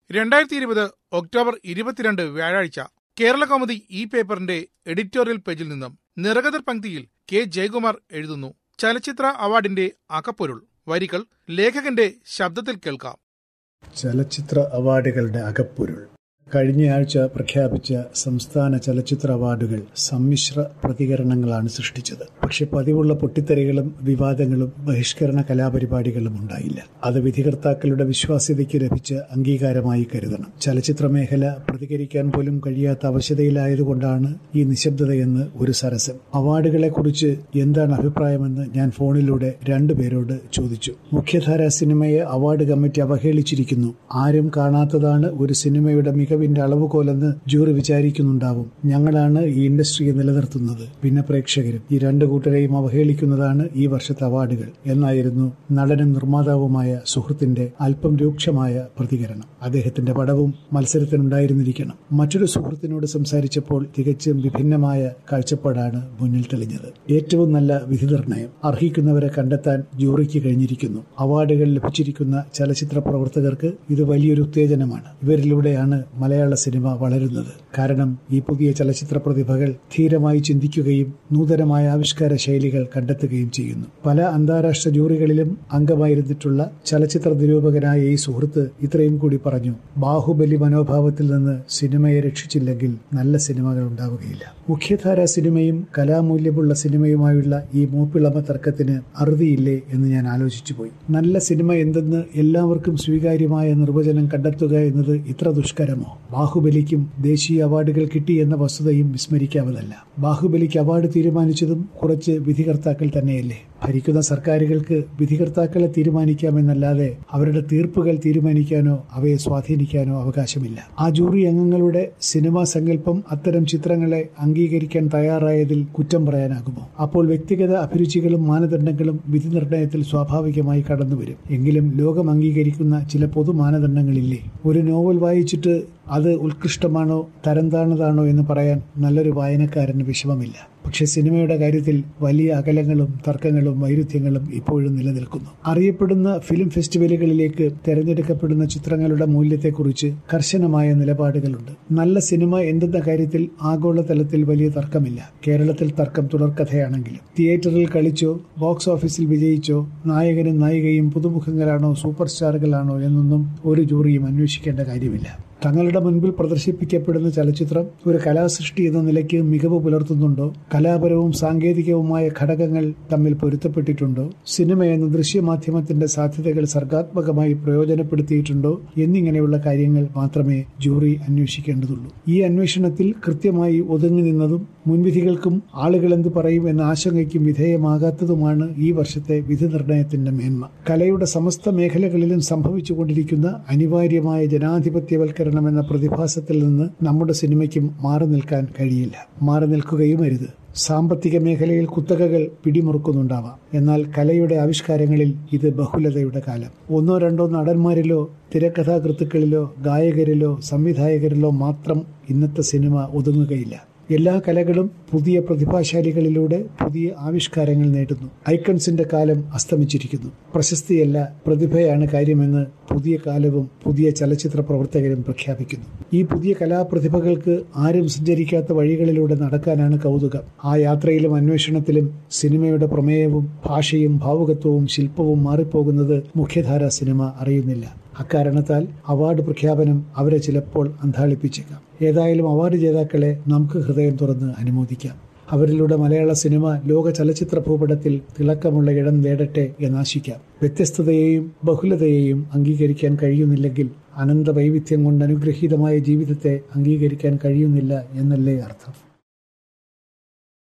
രണ്ടായിരത്തി ഇരുപത് ഒക്ടോബർ ഇരുപത്തിരണ്ട് വ്യാഴാഴ്ച കേരള കൗമുദി ഈ പേപ്പറിന്റെ എഡിറ്റോറിയൽ പേജിൽ നിന്നും നിറകതിർ പങ്ക്തിയിൽ കെ ജയകുമാർ എഴുതുന്നു ചലച്ചിത്ര അവാർഡിന്റെ അകപ്പൊരുൾ വരികൾ ലേഖകന്റെ ശബ്ദത്തിൽ കേൾക്കാം ചലച്ചിത്ര അവാർഡുകളുടെ അകപ്പൊരുൾ കഴിഞ്ഞയാഴ്ച പ്രഖ്യാപിച്ച സംസ്ഥാന ചലച്ചിത്ര അവാർഡുകൾ സമ്മിശ്ര പ്രതികരണങ്ങളാണ് സൃഷ്ടിച്ചത് പക്ഷെ പതിവുള്ള പൊട്ടിത്തെറികളും വിവാദങ്ങളും ബഹിഷ്കരണ കലാപരിപാടികളും ഉണ്ടായില്ല അത് വിധികർത്താക്കളുടെ വിശ്വാസ്യതയ്ക്ക് ലഭിച്ച അംഗീകാരമായി കരുതണം ചലച്ചിത്ര മേഖല പ്രതികരിക്കാൻ പോലും കഴിയാത്ത അവശതയിലായതുകൊണ്ടാണ് ഈ നിശബ്ദതയെന്ന് ഒരു സരസം അവാർഡുകളെക്കുറിച്ച് എന്താണ് അഭിപ്രായമെന്ന് ഞാൻ ഫോണിലൂടെ രണ്ടുപേരോട് ചോദിച്ചു മുഖ്യധാരാ സിനിമയെ അവാർഡ് കമ്മിറ്റി അവഹേളിച്ചിരിക്കുന്നു ആരും കാണാത്തതാണ് ഒരു സിനിമയുടെ മികവിന്റെ അളവുകോലെന്ന് ജൂറി വിചാരിക്കുന്നുണ്ടാവും ഞങ്ങളാണ് ഈ ഇൻഡസ്ട്രിയെ നിലനിർത്തുന്നത് പിന്നെ പ്രേക്ഷകരും ഈ രണ്ടു കൂട്ടരെയും അവഹേളിക്കുന്നതാണ് ഈ വർഷത്തെ അവാർഡുകൾ എന്നായിരുന്നു നടനും നിർമ്മാതാവുമായ സുഹൃത്തിന്റെ അല്പം രൂക്ഷമായ പ്രതികരണം അദ്ദേഹത്തിന്റെ പടവും മത്സരത്തിനുണ്ടായിരുന്നിരിക്കണം മറ്റൊരു സുഹൃത്തിനോട് സംസാരിച്ചപ്പോൾ തികച്ചും വിഭിന്നമായ കാഴ്ചപ്പാടാണ് മുന്നിൽ തെളിഞ്ഞത് ഏറ്റവും നല്ല വിധി നിർണയം അർഹിക്കുന്നവരെ കണ്ടെത്താൻ ജൂറിക്ക് കഴിഞ്ഞിരിക്കുന്നു അവാർഡുകൾ ലഭിച്ചിരിക്കുന്ന ചലച്ചിത്ര പ്രവർത്തകർക്ക് ഇത് വലിയൊരു ഉത്തേജനമാണ് ഇവരിലൂടെയാണ് മലയാള സിനിമ വളരുന്നത് കാരണം ഈ പുതിയ ചലച്ചിത്ര പ്രതിഭകൾ ധീരമായി ചിന്തിക്കുകയും നൂതനമായ ആവിഷ്കാര ശൈലികൾ കണ്ടെത്തുകയും ചെയ്യുന്നു പല അന്താരാഷ്ട്ര ജൂറികളിലും അംഗമായിരുന്നിട്ടുള്ള ചലച്ചിത്ര നിരൂപകനായ ഈ സുഹൃത്ത് ഇത്രയും കൂടി പറഞ്ഞു ബാഹുബലി മനോഭാവത്തിൽ നിന്ന് സിനിമയെ രക്ഷിച്ചില്ലെങ്കിൽ നല്ല സിനിമകൾ ഉണ്ടാവുകയില്ല മുഖ്യധാര സിനിമയും കലാമൂല്യമുള്ള സിനിമയുമായുള്ള ഈ മൂപ്പിളമ തർക്കത്തിന് അറുതിയില്ലേ എന്ന് ഞാൻ ആലോചിച്ചു പോയി നല്ല സിനിമ എന്തെന്ന് എല്ലാവർക്കും സ്വീകാര്യമായ നിർവചനം കണ്ടെത്തുക എന്നത് ഇത്ര ദുഷ്കരമോ ബാഹുബലിക്കും ദേശീയ അവാർഡുകൾ കിട്ടി എന്ന വസ്തുതയും വിസ്മരിക്കാവതല്ല ബാഹുബലിക്ക് അവാർഡ് തീരുമാനിച്ചതും കുറച്ച് വിധികർത്താക്കൾ തന്നെയല്ലേ ഭരിക്കുന്ന സർക്കാരുകൾക്ക് വിധികർത്താക്കളെ തീരുമാനിക്കാമെന്നല്ലാതെ അവരുടെ തീർപ്പുകൾ തീരുമാനിക്കാനോ അവയെ സ്വാധീനിക്കാനോ അവകാശമില്ല ആ ജൂറി അംഗങ്ങളുടെ സിനിമാ സങ്കല്പം അത്തരം ചിത്രങ്ങളെ അംഗീകരിക്കാൻ തയ്യാറായതിൽ കുറ്റം പറയാനാകുമോ അപ്പോൾ വ്യക്തിഗത അഭിരുചികളും മാനദണ്ഡങ്ങളും വിധി നിർണയത്തിൽ സ്വാഭാവികമായി കടന്നുവരും എങ്കിലും ലോകം അംഗീകരിക്കുന്ന ചില പൊതു മാനദണ്ഡങ്ങളില്ലേ ഒരു നോവൽ വായിച്ചിട്ട് അത് ഉത്കൃഷ്ടമാണോ തരം താണതാണോ എന്ന് പറയാൻ നല്ലൊരു വായനക്കാരന് വിഷമമില്ല പക്ഷെ സിനിമയുടെ കാര്യത്തിൽ വലിയ അകലങ്ങളും തർക്കങ്ങളും വൈരുദ്ധ്യങ്ങളും ഇപ്പോഴും നിലനിൽക്കുന്നു അറിയപ്പെടുന്ന ഫിലിം ഫെസ്റ്റിവലുകളിലേക്ക് തെരഞ്ഞെടുക്കപ്പെടുന്ന ചിത്രങ്ങളുടെ മൂല്യത്തെക്കുറിച്ച് കർശനമായ നിലപാടുകളുണ്ട് നല്ല സിനിമ എന്തെന്ന കാര്യത്തിൽ ആഗോളതലത്തിൽ വലിയ തർക്കമില്ല കേരളത്തിൽ തർക്കം തുടർക്കഥയാണെങ്കിലും തിയേറ്ററിൽ കളിച്ചോ ബോക്സ് ഓഫീസിൽ വിജയിച്ചോ നായകനും നായികയും പുതുമുഖങ്ങളാണോ സൂപ്പർ സ്റ്റാറുകളാണോ എന്നൊന്നും ഒരു ജൂറിയും അന്വേഷിക്കേണ്ട കാര്യമില്ല തങ്ങളുടെ മുൻപിൽ പ്രദർശിപ്പിക്കപ്പെടുന്ന ചലച്ചിത്രം ഒരു കലാസൃഷ്ടി എന്ന നിലയ്ക്ക് മികവ് പുലർത്തുന്നുണ്ടോ കലാപരവും സാങ്കേതികവുമായ ഘടകങ്ങൾ തമ്മിൽ പൊരുത്തപ്പെട്ടിട്ടുണ്ടോ സിനിമ എന്ന ദൃശ്യമാധ്യമത്തിന്റെ സാധ്യതകൾ സർഗാത്മകമായി പ്രയോജനപ്പെടുത്തിയിട്ടുണ്ടോ എന്നിങ്ങനെയുള്ള കാര്യങ്ങൾ മാത്രമേ ജൂറി അന്വേഷിക്കേണ്ടതുള്ളൂ ഈ അന്വേഷണത്തിൽ കൃത്യമായി ഒതുങ്ങി നിന്നതും മുൻവിധികൾക്കും ആളുകൾ എന്ത് പറയും എന്ന ആശങ്കയ്ക്കും വിധേയമാകാത്തതുമാണ് ഈ വർഷത്തെ വിധി നിർണയത്തിന്റെ മേന്മ കലയുടെ സമസ്ത മേഖലകളിലും സംഭവിച്ചുകൊണ്ടിരിക്കുന്ന അനിവാര്യമായ ജനാധിപത്യവൽക്കരണം എന്ന പ്രതിഭാസത്തിൽ നിന്ന് നമ്മുടെ സിനിമയ്ക്കും മാറി നിൽക്കാൻ കഴിയില്ല മാറി നിൽക്കുകയും അരുത് സാമ്പത്തിക മേഖലയിൽ കുത്തകകൾ പിടിമുറുക്കുന്നുണ്ടാവാം എന്നാൽ കലയുടെ ആവിഷ്കാരങ്ങളിൽ ഇത് ബഹുലതയുടെ കാലം ഒന്നോ രണ്ടോ നടന്മാരിലോ തിരക്കഥാകൃത്തുക്കളിലോ ഗായകരിലോ സംവിധായകരിലോ മാത്രം ഇന്നത്തെ സിനിമ ഒതുങ്ങുകയില്ല എല്ലാ കലകളും പുതിയ പ്രതിഭാശാലികളിലൂടെ പുതിയ ആവിഷ്കാരങ്ങൾ നേടുന്നു ഐക്കൺസിന്റെ കാലം അസ്തമിച്ചിരിക്കുന്നു പ്രശസ്തിയല്ല പ്രതിഭയാണ് കാര്യമെന്ന് പുതിയ കാലവും പുതിയ ചലച്ചിത്ര പ്രവർത്തകരും പ്രഖ്യാപിക്കുന്നു ഈ പുതിയ കലാപ്രതിഭകൾക്ക് ആരും സഞ്ചരിക്കാത്ത വഴികളിലൂടെ നടക്കാനാണ് കൗതുകം ആ യാത്രയിലും അന്വേഷണത്തിലും സിനിമയുടെ പ്രമേയവും ഭാഷയും ഭാവുകത്വവും ശില്പവും മാറിപ്പോകുന്നത് മുഖ്യധാര സിനിമ അറിയുന്നില്ല അക്കാരണത്താൽ അവാർഡ് പ്രഖ്യാപനം അവരെ ചിലപ്പോൾ അന്താളിപ്പിച്ചേക്കാം ഏതായാലും അവാർഡ് ജേതാക്കളെ നമുക്ക് ഹൃദയം തുറന്ന് അനുമോദിക്കാം അവരിലൂടെ മലയാള സിനിമ ലോക ചലച്ചിത്ര ഭൂപടത്തിൽ തിളക്കമുള്ള ഇടം നേടട്ടെ എന്നാശിക്കാം വ്യത്യസ്തതയെയും ബഹുലതയെയും അംഗീകരിക്കാൻ കഴിയുന്നില്ലെങ്കിൽ അനന്ത വൈവിധ്യം കൊണ്ട് അനുഗ്രഹീതമായ ജീവിതത്തെ അംഗീകരിക്കാൻ കഴിയുന്നില്ല എന്നല്ലേ അർത്ഥം